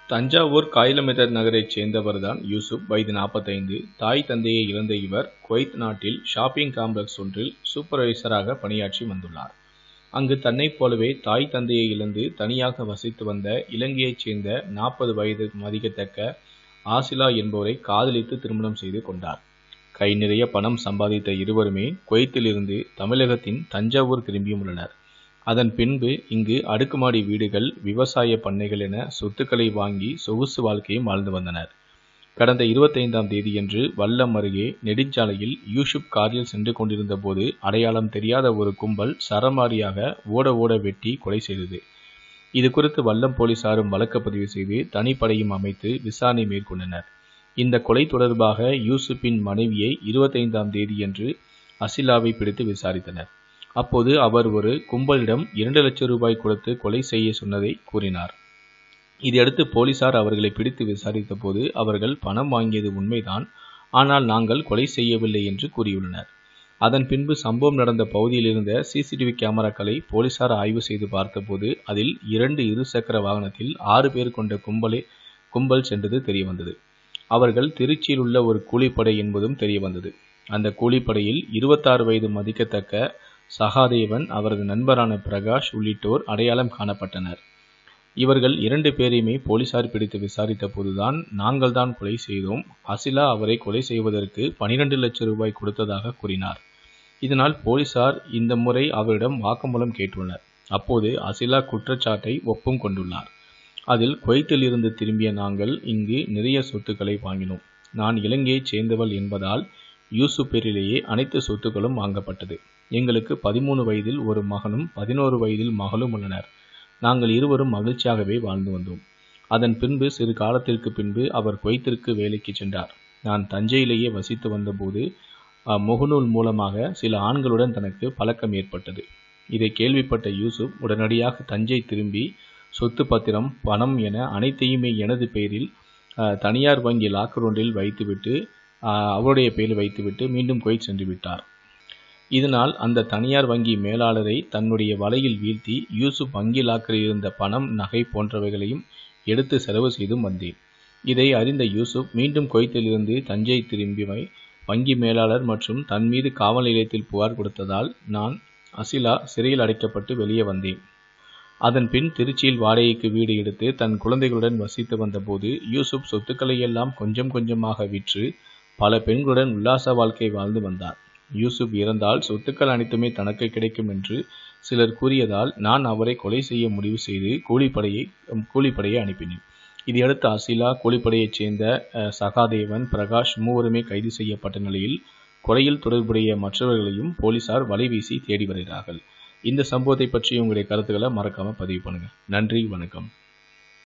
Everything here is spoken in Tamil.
தஞ்சாவூர் காயிலமிதர் நகரைச் சேர்ந்தவர்தான் யூசுப் வயது நாற்பத்தைந்து தாய் தந்தையை இழந்த இவர் குவைத் நாட்டில் ஷாப்பிங் காம்ப்ளக்ஸ் ஒன்றில் சூப்பர்வைசராக பணியாற்றி வந்துள்ளார் அங்கு தன்னைப் போலவே தாய் தந்தையை இழந்து தனியாக வசித்து வந்த இலங்கையைச் சேர்ந்த நாற்பது வயது மதிக்கத்தக்க ஆசிலா என்பவரை காதலித்து திருமணம் செய்து கொண்டார் கை நிறைய பணம் சம்பாதித்த இருவருமே குவைத்திலிருந்து தமிழகத்தின் தஞ்சாவூர் திரும்பியுள்ளனர் அதன் பின்பு இங்கு அடுக்குமாடி வீடுகள் விவசாய பண்ணைகள் என சொத்துக்களை வாங்கி சொகுசு வாழ்க்கையும் வாழ்ந்து வந்தனர் கடந்த இருபத்தைந்தாம் தேதியன்று வல்லம் அருகே நெடுஞ்சாலையில் யூசுப் காரில் சென்று கொண்டிருந்த போது அடையாளம் தெரியாத ஒரு கும்பல் சரமாரியாக ஓட ஓட வெட்டி கொலை செய்தது இது குறித்து வல்லம் போலீசாரும் வழக்கு பதிவு செய்து தனிப்படையும் அமைத்து விசாரணை மேற்கொண்டனர் இந்த கொலை தொடர்பாக யூசுப்பின் மனைவியை இருபத்தைந்தாம் தேதியன்று அசிலாவை பிடித்து விசாரித்தனர் அப்போது அவர் ஒரு கும்பலிடம் இரண்டு லட்சம் ரூபாய் கொடுத்து கொலை செய்ய சொன்னதை கூறினார் இதையடுத்து போலீசார் அவர்களை பிடித்து விசாரித்த போது அவர்கள் பணம் வாங்கியது உண்மைதான் ஆனால் நாங்கள் கொலை செய்யவில்லை என்று கூறியுள்ளனர் அதன் பின்பு சம்பவம் நடந்த பகுதியில் இருந்த சிசிடிவி கேமராக்களை போலீசார் ஆய்வு செய்து பார்த்தபோது அதில் இரண்டு இருசக்கர வாகனத்தில் ஆறு பேர் கொண்ட கும்பலே கும்பல் சென்றது தெரியவந்தது அவர்கள் திருச்சியில் உள்ள ஒரு கூலிப்படை என்பதும் தெரியவந்தது அந்த கூலிப்படையில் இருபத்தாறு வயது மதிக்கத்தக்க சகாதேவன் அவரது நண்பரான பிரகாஷ் உள்ளிட்டோர் அடையாளம் காணப்பட்டனர் இவர்கள் இரண்டு பேரையுமே போலீசார் பிடித்து விசாரித்த போதுதான் நாங்கள் தான் கொலை செய்தோம் அசிலா அவரை கொலை செய்வதற்கு பனிரெண்டு லட்சம் ரூபாய் கொடுத்ததாக கூறினார் இதனால் போலீசார் இந்த முறை அவரிடம் வாக்குமூலம் கேட்டுள்ளனர் அப்போது அசிலா குற்றச்சாட்டை ஒப்பும் கொண்டுள்ளார் அதில் குவைத்தில் இருந்து திரும்பிய நாங்கள் இங்கு நிறைய சொத்துக்களை வாங்கினோம் நான் இலங்கையைச் சேர்ந்தவள் என்பதால் யூசுப் பேரிலேயே அனைத்து சொத்துக்களும் வாங்கப்பட்டது எங்களுக்கு பதிமூணு வயதில் ஒரு மகனும் பதினோரு வயதில் மகளும் உள்ளனர் நாங்கள் இருவரும் மகிழ்ச்சியாகவே வாழ்ந்து வந்தோம் அதன் பின்பு சிறு காலத்திற்கு பின்பு அவர் குவைத்திற்கு வேலைக்கு சென்றார் நான் தஞ்சையிலேயே வசித்து வந்தபோது முகநூல் மூலமாக சில ஆண்களுடன் தனக்கு பழக்கம் ஏற்பட்டது இதை கேள்விப்பட்ட யூசுப் உடனடியாக தஞ்சை திரும்பி சொத்து பத்திரம் பணம் என அனைத்தையுமே எனது பெயரில் தனியார் வங்கி லாக்கர் ஒன்றில் வைத்துவிட்டு அவருடைய பெயரில் வைத்துவிட்டு மீண்டும் குவைத் சென்று விட்டார் இதனால் அந்த தனியார் வங்கி மேலாளரை தன்னுடைய வலையில் வீழ்த்தி யூசுப் வங்கி லாக்கரில் இருந்த பணம் நகை போன்றவைகளையும் எடுத்து செலவு செய்தும் வந்தேன் இதை அறிந்த யூசுப் மீண்டும் குவைத்திலிருந்து தஞ்சை திரும்பி வங்கி மேலாளர் மற்றும் தன் மீது காவல் நிலையத்தில் புகார் கொடுத்ததால் நான் அசிலா சிறையில் அடைக்கப்பட்டு வெளியே வந்தேன் அதன் பின் திருச்சியில் வாடகைக்கு வீடு எடுத்து தன் குழந்தைகளுடன் வசித்து வந்தபோது யூசுப் சொத்துக்களை எல்லாம் கொஞ்சம் கொஞ்சமாக விற்று பல பெண்களுடன் உல்லாச வாழ்க்கை வாழ்ந்து வந்தார் யூசுப் இறந்தால் சொத்துக்கள் அனைத்துமே தனக்கு கிடைக்கும் என்று சிலர் கூறியதால் நான் அவரை கொலை செய்ய முடிவு செய்து கூலிப்படையை கூலிப்படையை அனுப்பினேன் இதையடுத்து அசிலா கூலிப்படையைச் சேர்ந்த சகாதேவன் பிரகாஷ் மூவருமே கைது செய்யப்பட்ட நிலையில் கொலையில் தொடர்புடைய மற்றவர்களையும் போலீசார் வலைவீசி தேடி வருகிறார்கள் இந்த சம்பவத்தை பற்றி உங்களுடைய கருத்துக்களை மறக்காம பதிவு பண்ணுங்க நன்றி வணக்கம்